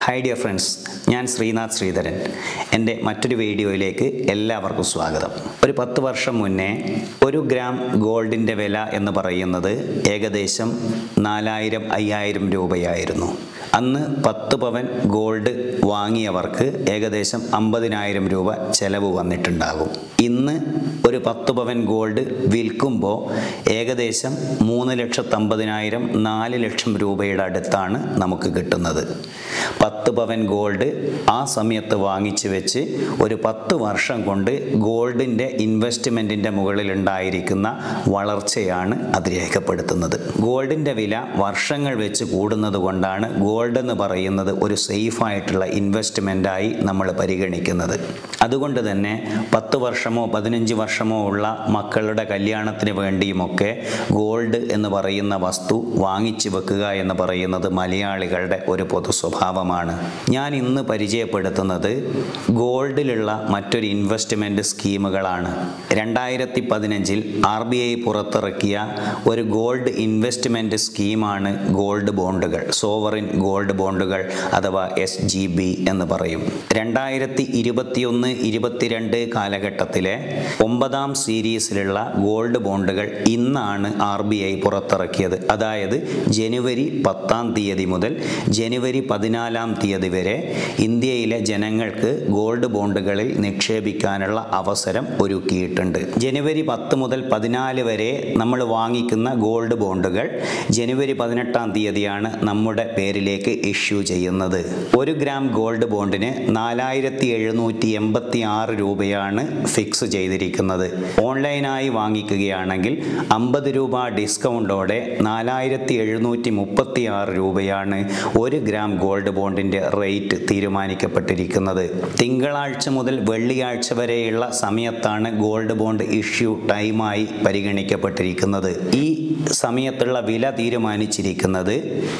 hi dear friends ഞാൻ ശ്രീനാഥ് ശ്രീധരൻ എൻ്റെ മറ്റൊരു വീഡിയോയിലേക്ക് എല്ലാവർക്കും സ്വാഗതം ഒരു പത്ത് വർഷം മുന്നേ ഒരു ഗ്രാം ഗോൾഡിൻ്റെ വില എന്ന് പറയുന്നത് ഏകദേശം നാലായിരം അയ്യായിരം രൂപയായിരുന്നു അന്ന് പത്ത് പവൻ ഗോൾഡ് വാങ്ങിയവർക്ക് ഏകദേശം അമ്പതിനായിരം രൂപ ചെലവ് വന്നിട്ടുണ്ടാകും ഇന്ന് ഒരു പത്ത് പവൻ ഗോൾഡ് വിൽക്കുമ്പോൾ ഏകദേശം മൂന്ന് ലക്ഷത്തമ്പതിനായിരം നാല് ലക്ഷം രൂപയുടെ അടുത്താണ് നമുക്ക് കിട്ടുന്നത് പത്ത് പവൻ ഗോൾഡ് ആ സമയത്ത് വാങ്ങിച്ചു വെച്ച് ഒരു പത്ത് വർഷം കൊണ്ട് ഗോൾഡിൻ്റെ ഇൻവെസ്റ്റ്മെൻറ്റിൻ്റെ മുകളിൽ ഉണ്ടായിരിക്കുന്ന വളർച്ചയാണ് അത് രേഖപ്പെടുത്തുന്നത് ഗോൾഡിൻ്റെ വില വർഷങ്ങൾ വെച്ച് കൂടുന്നത് കൊണ്ടാണ് ഗോൾഡ് എന്ന് പറയുന്നത് ഒരു സേഫ് ആയിട്ടുള്ള ഇൻവെസ്റ്റ്മെൻ്റായി നമ്മൾ പരിഗണിക്കുന്നത് അതുകൊണ്ട് തന്നെ പത്ത് വർഷമോ പതിനഞ്ച് വർഷമോ ഉള്ള മക്കളുടെ കല്യാണത്തിന് വേണ്ടിയുമൊക്കെ ഗോൾഡ് എന്ന് പറയുന്ന വസ്തു വാങ്ങിച്ചു വെക്കുക എന്ന് പറയുന്നത് മലയാളികളുടെ ഒരു പൊതു സ്വഭാവമാണ് ഞാൻ ഇന്ന് പരിചയപ്പെടുത്തുന്നത് ഗോൾഡിലുള്ള മറ്റൊരു ഇൻവെസ്റ്റ്മെൻറ്റ് സ്കീമുകളാണ് രണ്ടായിരത്തി പതിനഞ്ചിൽ ആർ ബി ഐ പുറത്തിറക്കിയ ഒരു ഗോൾഡ് ഇൻവെസ്റ്റ്മെൻറ്റ് സ്കീമാണ് ഗോൾഡ് ബോണ്ടുകൾ സോവറിൻ ഗോൾഡ് ബോണ്ടുകൾ അഥവാ എസ് ജി ബി എന്ന് പറയും രണ്ടായിരത്തി ഇരുപത്തിയൊന്ന് ഇരുപത്തിരണ്ട് കാലഘട്ടത്തിലെ ഒമ്പതാം സീരീസിലുള്ള ഗോൾഡ് ബോണ്ടുകൾ ഇന്നാണ് ആർ ബി ഐ പുറത്തിറക്കിയത് അതായത് ജനുവരി പത്താം തീയതി മുതൽ ജനുവരി പതിനാലാം തീയതി വരെ ഇന്ത്യയിലെ ജനങ്ങൾക്ക് ഗോൾഡ് ബോണ്ടുകളിൽ നിക്ഷേപിക്കാനുള്ള അവസരം ഒരുക്കിയിട്ടുണ്ട് ജനുവരി പത്ത് മുതൽ പതിനാല് വരെ നമ്മൾ വാങ്ങിക്കുന്ന ഗോൾഡ് ബോണ്ടുകൾ ജനുവരി പതിനെട്ടാം തീയതിയാണ് നമ്മുടെ പേരിലേക്ക് ഇഷ്യൂ ചെയ്യുന്നത് ഒരു ഗ്രാം ഗോൾഡ് ബോണ്ടിന് നാലായിരത്തി എഴുന്നൂറ്റി എൺപത്തി ആറ് രൂപയാണ് ഫിക്സ് ചെയ്തിരിക്കുന്നത് ഓൺലൈനായി വാങ്ങിക്കുകയാണെങ്കിൽ അമ്പത് രൂപ ഡിസ്കൗണ്ടോടെ നാലായിരത്തി എഴുന്നൂറ്റി മുപ്പത്തി ആറ് രൂപയാണ് ഒരു ഗ്രാം ഗോൾഡ് ബോണ്ടിൻ്റെ റേറ്റ് തീരുമാനിക്കപ്പെട്ടിരിക്കുന്നത് തിങ്കളാഴ്ച മുതൽ വെള്ളിയാഴ്ച വരെയുള്ള സമയത്താണ് ഗോൾഡ് ബോണ്ട് ഇഷ്യൂ ടൈമായി പരിഗണിക്കപ്പെട്ടിരിക്കുന്നത് ഈ സമയത്തുള്ള വില തീരുമാനിച്ചിരിക്കുന്നത്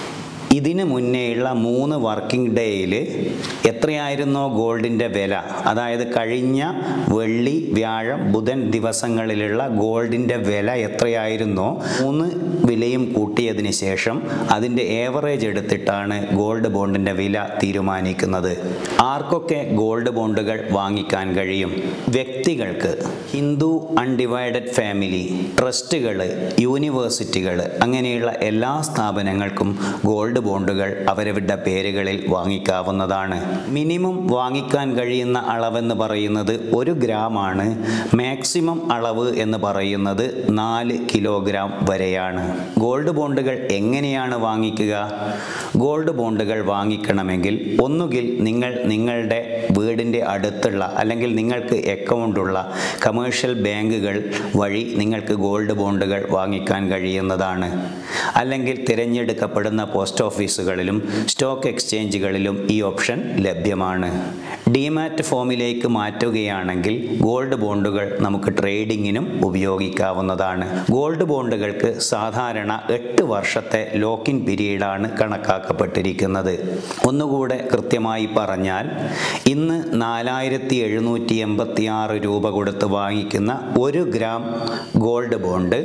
ഇതിന് മുന്നേയുള്ള മൂന്ന് വർക്കിംഗ് ഡേയിൽ എത്രയായിരുന്നോ ഗോൾഡിൻ്റെ വില അതായത് കഴിഞ്ഞ വെള്ളി വ്യാഴം ബുധൻ ദിവസങ്ങളിലുള്ള ഗോൾഡിൻ്റെ വില എത്രയായിരുന്നോ മൂന്ന് വിലയും കൂട്ടിയതിന് ശേഷം അതിൻ്റെ ഏവറേജ് എടുത്തിട്ടാണ് ഗോൾഡ് ബോണ്ടിൻ്റെ വില തീരുമാനിക്കുന്നത് ആർക്കൊക്കെ ഗോൾഡ് ബോണ്ടുകൾ വാങ്ങിക്കാൻ കഴിയും വ്യക്തികൾക്ക് ഹിന്ദു അൺഡിവൈഡഡ് ഫാമിലി ട്രസ്റ്റുകൾ യൂണിവേഴ്സിറ്റികൾ അങ്ങനെയുള്ള എല്ലാ സ്ഥാപനങ്ങൾക്കും ഗോൾഡ് ബോണ്ടുകൾ അവരവരുടെ പേരുകളിൽ വാങ്ങിക്കാവുന്നതാണ് മിനിമം വാങ്ങിക്കാൻ കഴിയുന്ന അളവെന്ന് പറയുന്നത് ഒരു ഗ്രാമാണ് മാക്സിമം അളവ് എന്ന് പറയുന്നത് നാല് കിലോഗ്രാം വരെയാണ് ഗോൾഡ് ബോണ്ടുകൾ എങ്ങനെയാണ് വാങ്ങിക്കുക ഗോൾഡ് ബോണ്ടുകൾ വാങ്ങിക്കണമെങ്കിൽ ഒന്നുകിൽ നിങ്ങൾ നിങ്ങളുടെ വീടിൻ്റെ അടുത്തുള്ള അല്ലെങ്കിൽ നിങ്ങൾക്ക് അക്കൗണ്ടുള്ള കമേഴ്ഷ്യൽ ബാങ്കുകൾ വഴി നിങ്ങൾക്ക് ഗോൾഡ് ബോണ്ടുകൾ വാങ്ങിക്കാൻ കഴിയുന്നതാണ് അല്ലെങ്കിൽ തിരഞ്ഞെടുക്കപ്പെടുന്ന പോസ്റ്റ് ഓഫീസുകളിലും സ്റ്റോക്ക് എക്സ്ചേഞ്ചുകളിലും ഈ ഓപ്ഷൻ ലഭ്യമാണ് ഡിമാറ്റ് ഫോമിലേക്ക് മാറ്റുകയാണെങ്കിൽ ഗോൾഡ് ബോണ്ടുകൾ നമുക്ക് ട്രേഡിങ്ങിനും ഉപയോഗിക്കാവുന്നതാണ് ഗോൾഡ് ബോണ്ടുകൾക്ക് സാധാരണ എട്ട് വർഷത്തെ ലോക്കിൻ പീരീഡാണ് കണക്കാക്കപ്പെട്ടിരിക്കുന്നത് ഒന്നുകൂടെ കൃത്യമായി പറഞ്ഞാൽ ഇന്ന് നാലായിരത്തി എഴുന്നൂറ്റി എൺപത്തി ആറ് രൂപ കൊടുത്ത് വാങ്ങിക്കുന്ന ഒരു ഗ്രാം ഗോൾഡ് ബോണ്ട്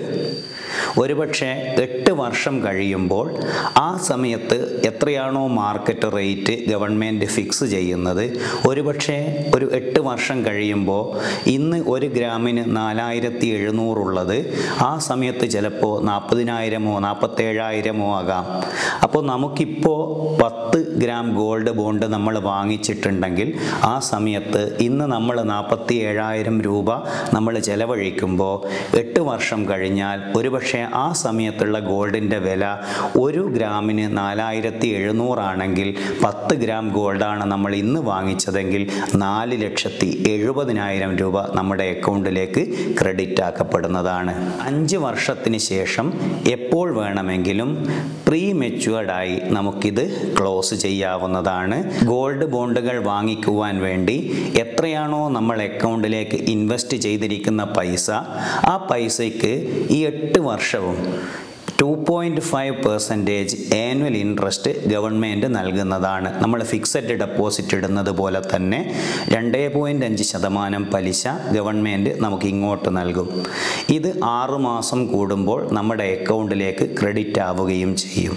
ഒരുപക്ഷെ എട്ട് വർഷം കഴിയുമ്പോൾ ആ സമയത്ത് എത്രയാണോ മാർക്കറ്റ് റേറ്റ് ഗവൺമെൻറ് ഫിക്സ് ചെയ്യുന്നത് ഒരുപക്ഷെ ഒരു എട്ട് വർഷം കഴിയുമ്പോൾ ഇന്ന് ഒരു ഗ്രാമിന് നാലായിരത്തി എഴുന്നൂറുള്ളത് ആ സമയത്ത് ചിലപ്പോൾ നാൽപ്പതിനായിരമോ നാൽപ്പത്തേഴായിരമോ ആകാം അപ്പോൾ നമുക്കിപ്പോൾ പത്ത് ഗ്രാം ഗോൾഡ് ബോണ്ട് നമ്മൾ വാങ്ങിച്ചിട്ടുണ്ടെങ്കിൽ ആ സമയത്ത് ഇന്ന് നമ്മൾ നാൽപ്പത്തി ഏഴായിരം രൂപ നമ്മൾ ചെലവഴിക്കുമ്പോൾ എട്ട് വർഷം കഴിഞ്ഞാൽ ഒരുപക്ഷെ ആ സമയത്തുള്ള ഗോൾഡിൻ്റെ വില ഒരു ഗ്രാമിന് നാലായിരത്തി എഴുന്നൂറാണെങ്കിൽ പത്ത് ഗ്രാം ഗോൾഡാണ് നമ്മൾ ഇന്ന് വാങ്ങിച്ചതെങ്കിൽ നാല് ലക്ഷത്തി എഴുപതിനായിരം രൂപ നമ്മുടെ അക്കൗണ്ടിലേക്ക് ക്രെഡിറ്റ് ആക്കപ്പെടുന്നതാണ് അഞ്ച് വർഷത്തിന് ശേഷം എപ്പോൾ വേണമെങ്കിലും പ്രീ മെച്യൂർഡായി നമുക്കിത് ക്ലോസ് ചെയ്യാവുന്നതാണ് ഗോൾഡ് ബോണ്ടുകൾ വാങ്ങിക്കുവാൻ വേണ്ടി എത്രയാണോ നമ്മൾ അക്കൗണ്ടിലേക്ക് ഇൻവെസ്റ്റ് ചെയ്തിരിക്കുന്ന പൈസ ആ പൈസയ്ക്ക് ഈ എട്ട് വർഷവും two point five percentage annual interest government നൽകുന്നതാണ് നമ്മൾ ഫിക്സഡ് ഡെപ്പോസിറ്റ് ഇടുന്നത് പോലെ തന്നെ രണ്ട് പോയിൻറ്റ് അഞ്ച് ശതമാനം പലിശ ഗവൺമെൻറ് നമുക്ക് ഇങ്ങോട്ട് നൽകും ഇത് ആറ് മാസം കൂടുമ്പോൾ നമ്മുടെ അക്കൗണ്ടിലേക്ക് ക്രെഡിറ്റ് ആവുകയും ചെയ്യും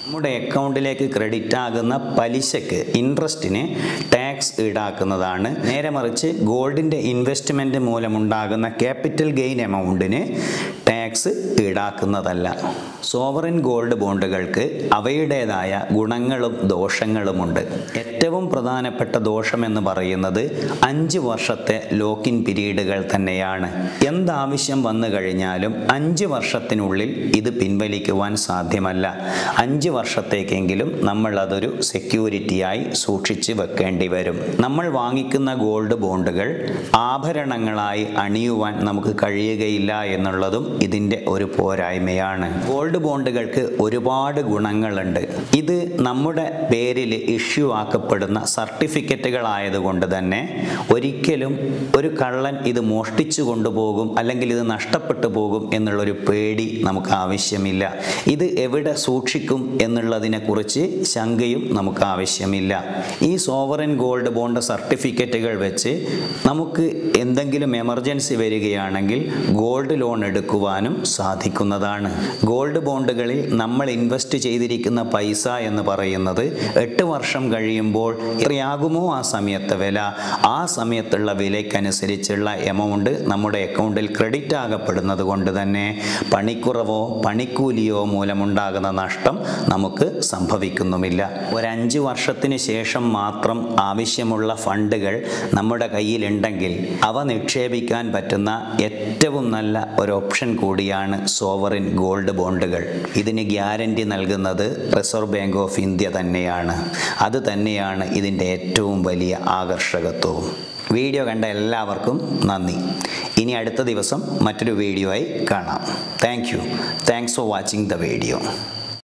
നമ്മുടെ അക്കൗണ്ടിലേക്ക് ക്രെഡിറ്റ് ആകുന്ന പലിശക്ക് ഇൻട്രസ്റ്റിന് ടാക്സ് ഈടാക്കുന്നതാണ് നേരെ മറിച്ച് ഗോൾഡിൻ്റെ ഇൻവെസ്റ്റ്മെൻറ്റ് മൂലമുണ്ടാകുന്ന ക്യാപിറ്റൽ ഗെയിൻ എമൗണ്ടിന് ടാക്സ് ഈടാക്കുന്നതല്ല സോവറിൻ ഗോൾഡ് ബോണ്ടുകൾക്ക് അവയുടേതായ ഗുണങ്ങളും ദോഷങ്ങളുമുണ്ട് ഏറ്റവും പ്രധാനപ്പെട്ട ദോഷമെന്ന് പറയുന്നത് അഞ്ച് വർഷത്തെ ലോക്കിൻ പീരീഡുകൾ തന്നെയാണ് എന്താവശ്യം വന്നു കഴിഞ്ഞാലും അഞ്ച് വർഷത്തിനുള്ളിൽ ഇത് പിൻവലിക്കുവാൻ സാധ്യമല്ല അഞ്ച് വർഷത്തേക്കെങ്കിലും നമ്മൾ അതൊരു സെക്യൂരിറ്റിയായി സൂക്ഷിച്ച് വെക്കേണ്ടി വരും നമ്മൾ വാങ്ങിക്കുന്ന ഗോൾഡ് ബോണ്ടുകൾ ആഭരണങ്ങളായി അണിയുവാൻ നമുക്ക് കഴിയുകയില്ല എന്നുള്ളതും ഇതിൻ്റെ ഒരു പോരായ്മയാണ് ഗോൾഡ് ബോണ്ടുകൾക്ക് ഒരുപാട് ഗുണങ്ങളുണ്ട് ഇത് നമ്മുടെ പേരിൽ ഇഷ്യൂ ആക്കപ്പെടുന്ന സർട്ടിഫിക്കറ്റുകളായതുകൊണ്ട് തന്നെ ഒരിക്കലും ഒരു കള്ളൻ ഇത് മോഷ്ടിച്ചു കൊണ്ടുപോകും അല്ലെങ്കിൽ ഇത് നഷ്ടപ്പെട്ടു പോകും എന്നുള്ളൊരു പേടി നമുക്ക് ആവശ്യമില്ല ഇത് എവിടെ സൂക്ഷിക്കും എന്നുള്ളതിനെക്കുറിച്ച് ശങ്കയും നമുക്ക് ആവശ്യമില്ല ഈ സോവറിൻ ഗോൾഡ് ബോണ്ട് സർട്ടിഫിക്കറ്റുകൾ വെച്ച് നമുക്ക് എന്തെങ്കിലും എമർജൻസി വരികയാണെങ്കിൽ ഗോൾഡ് ലോൺ എടുക്കുവാനും സാധിക്കുന്നതാണ് ഗോൾഡ് ബോണ്ടുകളിൽ നമ്മൾ ഇൻവെസ്റ്റ് ചെയ്തിരിക്കുന്ന പൈസ എന്ന് പറയുന്നത് എട്ട് വർഷം കഴിയുമ്പോൾ എത്രയാകുമോ ആ സമയത്തെ വില ആ സമയത്തുള്ള വിലയ്ക്കനുസരിച്ചുള്ള എമൗണ്ട് നമ്മുടെ അക്കൗണ്ടിൽ ക്രെഡിറ്റ് ആകപ്പെടുന്നത് കൊണ്ട് തന്നെ പണിക്കുറവോ പണിക്കൂലിയോ മൂലമുണ്ടാകുന്ന നഷ്ടം നമുക്ക് സംഭവിക്കുന്നുമില്ല ഒരഞ്ച് വർഷത്തിന് ശേഷം മാത്രം ആവശ്യമുള്ള ഫണ്ടുകൾ നമ്മുടെ കയ്യിലുണ്ടെങ്കിൽ അവ നിക്ഷേപിക്കാൻ പറ്റുന്ന ഏറ്റവും നല്ല ഒരു ഓപ്ഷൻ കൂടിയാണ് സോവറിൻ ഗോൾഡ് ബോണ്ടുകൾ ഇതിന് ഗ്യാരണ്ടി നൽകുന്നത് റിസർവ് ബാങ്ക് ഓഫ് ഇന്ത്യ തന്നെയാണ് അത് തന്നെയാണ് ഇതിൻ്റെ ഏറ്റവും വലിയ ആകർഷകത്വവും വീഡിയോ കണ്ട എല്ലാവർക്കും നന്ദി ഇനി അടുത്ത ദിവസം മറ്റൊരു വീഡിയോ ആയി കാണാം thank you thanks for watching the video